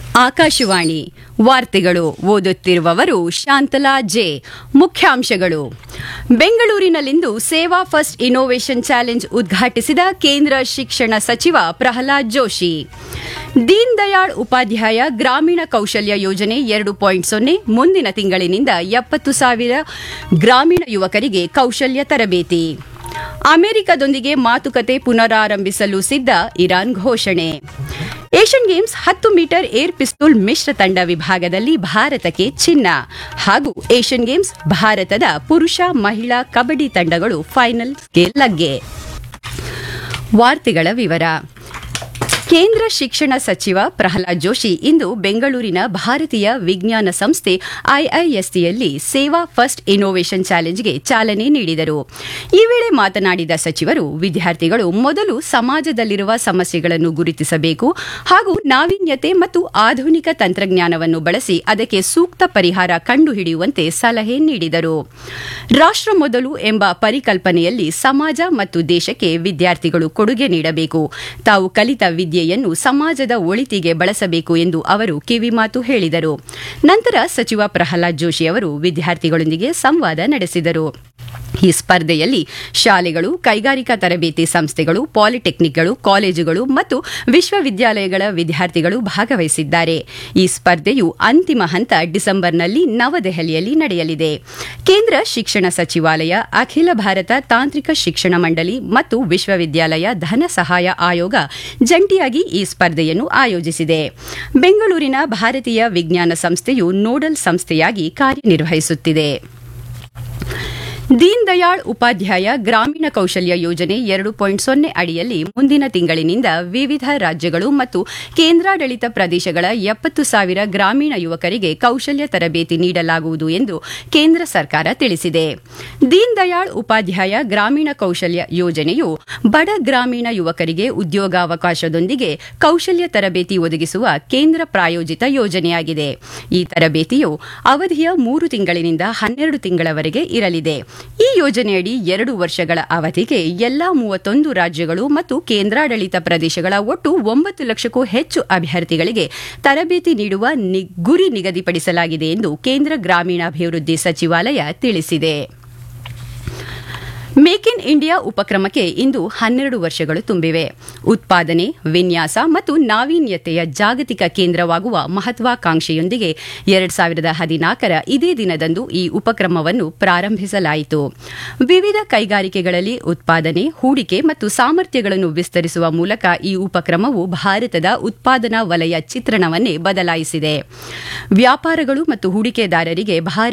ಆಕಾಶವಾಣಿ ವಾರ್ತೆಗಳು ಓದುತ್ತಿರುವವರು ಶಾಂತಲಾ ಜೆ ಮುಖ್ಯಾಂಶಗಳು ಬೆಂಗಳೂರಿನಲ್ಲಿಂದು ಸೇವಾ ಫಸ್ಟ್ ಇನ್ನೋವೇಷನ್ ಚಾಲೆಂಜ್ ಉದ್ಘಾಟಿಸಿದ ಕೇಂದ್ರ ಶಿಕ್ಷಣ ಸಚಿವ ಪ್ರಹ್ಲಾದ್ ಜೋಶಿ ದೀನ್ ದಯಾಳ್ ಉಪಾಧ್ಯಾಯ ಗ್ರಾಮೀಣ ಕೌಶಲ್ಯ ಯೋಜನೆ ಎರಡು ಪಾಯಿಂಟ್ ಸೊನ್ನೆ ಮುಂದಿನ ತಿಂಗಳಿನಿಂದ ಎಪ್ಪತ್ತು ಸಾವಿರ ಗ್ರಾಮೀಣ ಯುವಕರಿಗೆ ಕೌಶಲ್ಯ ತರಬೇತಿ ಅಮೆರಿಕದೊಂದಿಗೆ ಮಾತುಕತೆ ಪುನರಾರಂಭಿಸಲು ಸಿದ್ಧ ಇರಾನ್ ಘೋಷಣೆ ಏಷ್ಯನ್ ಗೇಮ್ಸ್ ಹತ್ತು ಮೀಟರ್ ಏರ್ ಪಿಸ್ತೂಲ್ ಮಿಶ್ರ ತಂಡ ವಿಭಾಗದಲ್ಲಿ ಭಾರತಕ್ಕೆ ಚಿನ್ನ ಹಾಗೂ ಏಷ್ಯನ್ ಗೇಮ್ಸ್ ಭಾರತದ ಪುರುಷ ಮಹಿಳಾ ಕಬಡ್ಡಿ ತಂಡಗಳು ಫೈನಲ್ಗೆ ಲಗ್ಗೆ ವಾರ್ತೆಗಳ ವಿವರ ಕೇಂದ್ರ ಶಿಕ್ಷಣ ಸಚಿವ ಪ್ರಹ್ಲಾದ್ ಜೋಶಿ ಇಂದು ಬೆಂಗಳೂರಿನ ಭಾರತೀಯ ವಿಜ್ಞಾನ ಸಂಸ್ಥೆ ಐಐಎಸ್ಟಿಯಲ್ಲಿ ಸೇವಾ ಫಸ್ಟ್ ಇನ್ನೋವೇಷನ್ ಚಾಲೆಂಜ್ಗೆ ಚಾಲನೆ ನೀಡಿದರು ಈ ವೇಳೆ ಮಾತನಾಡಿದ ಸಚಿವರು ವಿದ್ಯಾರ್ಥಿಗಳು ಮೊದಲು ಸಮಾಜದಲ್ಲಿರುವ ಸಮಸ್ಯೆಗಳನ್ನು ಗುರುತಿಸಬೇಕು ಹಾಗೂ ನಾವೀನ್ಯತೆ ಮತ್ತು ಆಧುನಿಕ ತಂತ್ರಜ್ಞಾನವನ್ನು ಬಳಸಿ ಅದಕ್ಕೆ ಸೂಕ್ತ ಪರಿಹಾರ ಕಂಡುಹಿಡಿಯುವಂತೆ ಸಲಹೆ ನೀಡಿದರು ರಾಷ್ಟ್ರ ಮೊದಲು ಎಂಬ ಪರಿಕಲ್ಪನೆಯಲ್ಲಿ ಸಮಾಜ ಮತ್ತು ದೇಶಕ್ಕೆ ವಿದ್ಯಾರ್ಥಿಗಳು ಕೊಡುಗೆ ನೀಡಬೇಕು ತಾವು ಕಲಿತ ವಿದ್ಯೆಯನ್ನು ಸಮಾಜದ ಒಳಿತಿಗೆ ಬಳಸಬೇಕು ಎಂದು ಅವರು ಕಿವಿಮಾತು ಹೇಳಿದರು ನಂತರ ಸಚಿವ ಪ್ರಹ್ಲಾದ್ ಜೋಶಿ ಅವರು ವಿದ್ಯಾರ್ಥಿಗಳೊಂದಿಗೆ ಸಂವಾದ ನಡೆಸಿದರು ಈ ಸ್ಪರ್ಧೆಯಲ್ಲಿ ಶಾಲೆಗಳು ಕೈಗಾರಿಕಾ ತರಬೇತಿ ಸಂಸ್ಥೆಗಳು ಪಾಲಿಟೆಕ್ನಿಕ್ಗಳು ಕಾಲೇಜುಗಳು ಮತ್ತು ವಿಶ್ವವಿದ್ಯಾಲಯಗಳ ವಿದ್ಯಾರ್ಥಿಗಳು ಭಾಗವಹಿಸಿದ್ದಾರೆ ಈ ಸ್ಪರ್ಧೆಯು ಅಂತಿಮ ಹಂತ ಡಿಸೆಂಬರ್ನಲ್ಲಿ ನವದೆಹಲಿಯಲ್ಲಿ ನಡೆಯಲಿದೆ ಕೇಂದ್ರ ಶಿಕ್ಷಣ ಸಚಿವಾಲಯ ಅಖಿಲ ಭಾರತ ತಾಂತ್ರಿಕ ಶಿಕ್ಷಣ ಮಂಡಳಿ ಮತ್ತು ವಿಶ್ವವಿದ್ಯಾಲಯ ಧನ ಸಹಾಯ ಆಯೋಗ ಜಂಟಿಯಾಗಿ ಈ ಸ್ಪರ್ಧೆಯನ್ನು ಆಯೋಜಿಸಿದೆ ಬೆಂಗಳೂರಿನ ಭಾರತೀಯ ವಿಜ್ಞಾನ ಸಂಸ್ಥೆಯು ನೋಡಲ್ ಸಂಸ್ಥೆಯಾಗಿ ಕಾರ್ಯನಿರ್ವಹಿಸುತ್ತಿದೆ ದೀನ್ ದಯಾಳ್ ಉಪಾಧ್ಯಾಯ ಗ್ರಾಮೀಣ ಕೌಶಲ್ಯ ಯೋಜನೆ ಎರಡು ಪಾಯಿಂಟ್ ಸೊನ್ನೆ ಅಡಿಯಲ್ಲಿ ಮುಂದಿನ ತಿಂಗಳಿನಿಂದ ವಿವಿಧ ರಾಜ್ಯಗಳು ಮತ್ತು ಕೇಂದ್ರಾಡಳಿತ ಪ್ರದೇಶಗಳ ಎಪ್ಪತ್ತು ಸಾವಿರ ಗ್ರಾಮೀಣ ಯುವಕರಿಗೆ ಕೌಶಲ್ಯ ತರಬೇತಿ ನೀಡಲಾಗುವುದು ಎಂದು ಕೇಂದ್ರ ಸರ್ಕಾರ ತಿಳಿಸಿದೆ ದೀನ್ ದಯಾಳ್ ಉಪಾಧ್ಯಾಯ ಗ್ರಾಮೀಣ ಕೌಶಲ್ಯ ಯೋಜನೆಯು ಬಡ ಗ್ರಾಮೀಣ ಯುವಕರಿಗೆ ಉದ್ಯೋಗಾವಕಾಶದೊಂದಿಗೆ ಕೌಶಲ್ಯ ತರಬೇತಿ ಒದಗಿಸುವ ಕೇಂದ್ರ ಪ್ರಾಯೋಜಿತ ಯೋಜನೆಯಾಗಿದೆ ಈ ತರಬೇತಿಯು ಅವಧಿಯ ಮೂರು ತಿಂಗಳಿನಿಂದ ಹನ್ನೆರಡು ತಿಂಗಳವರೆಗೆ ಇರಲಿದೆ ಈ ಯೋಜನೆಯಡಿ ಎರಡು ವರ್ಷಗಳ ಅವಧಿಗೆ ಎಲ್ಲಾ ಮೂವತ್ತೊಂದು ರಾಜ್ಯಗಳು ಮತ್ತು ಕೇಂದ್ರಾಡಳಿತ ಪ್ರದೇಶಗಳ ಒಟ್ಟು ಒಂಬತ್ತು ಲಕ್ಷಕ್ಕೂ ಹೆಚ್ಚು ಅಭ್ಯರ್ಥಿಗಳಿಗೆ ತರಬೇತಿ ನೀಡುವ ಗುರಿ ನಿಗದಿಪಡಿಸಲಾಗಿದೆ ಎಂದು ಕೇಂದ್ರ ಗ್ರಾಮೀಣಾಭಿವೃದ್ಧಿ ಸಚಿವಾಲಯ ತಿಳಿಸಿದೆ ಮೇಕ್ ಇನ್ ಇಂಡಿಯಾ ಉಪಕ್ರಮಕ್ಕೆ ಇಂದು ಹನ್ನೆರಡು ವರ್ಷಗಳು ತುಂಬಿವೆ ಉತ್ಪಾದನೆ ವಿನ್ಯಾಸ ಮತ್ತು ನಾವೀನ್ಯತೆಯ ಜಾಗತಿಕ ಕೇಂದ್ರವಾಗುವ ಮಹತ್ವಾಕಾಂಕ್ಷೆಯೊಂದಿಗೆ ಎರಡ್ ಸಾವಿರದ ಹದಿನಾಲ್ಕರ ಇದೇ ದಿನದಂದು ಈ ಉಪಕ್ರಮವನ್ನು ಪ್ರಾರಂಭಿಸಲಾಯಿತು ವಿವಿಧ ಕೈಗಾರಿಕೆಗಳಲ್ಲಿ ಉತ್ಪಾದನೆ ಹೂಡಿಕೆ ಮತ್ತು ಸಾಮರ್ಥ್ಯಗಳನ್ನು ವಿಸ್ತರಿಸುವ ಮೂಲಕ ಈ ಉಪಕ್ರಮವು ಭಾರತದ ಉತ್ಪಾದನಾ ವಲಯ ಚಿತ್ರಣವನ್ನೇ ಬದಲಾಯಿಸಿದೆ ವ್ಯಾಪಾರಗಳು ಮತ್ತು ಹೂಡಿಕೆದಾರರಿಗೆ ಭಾರತ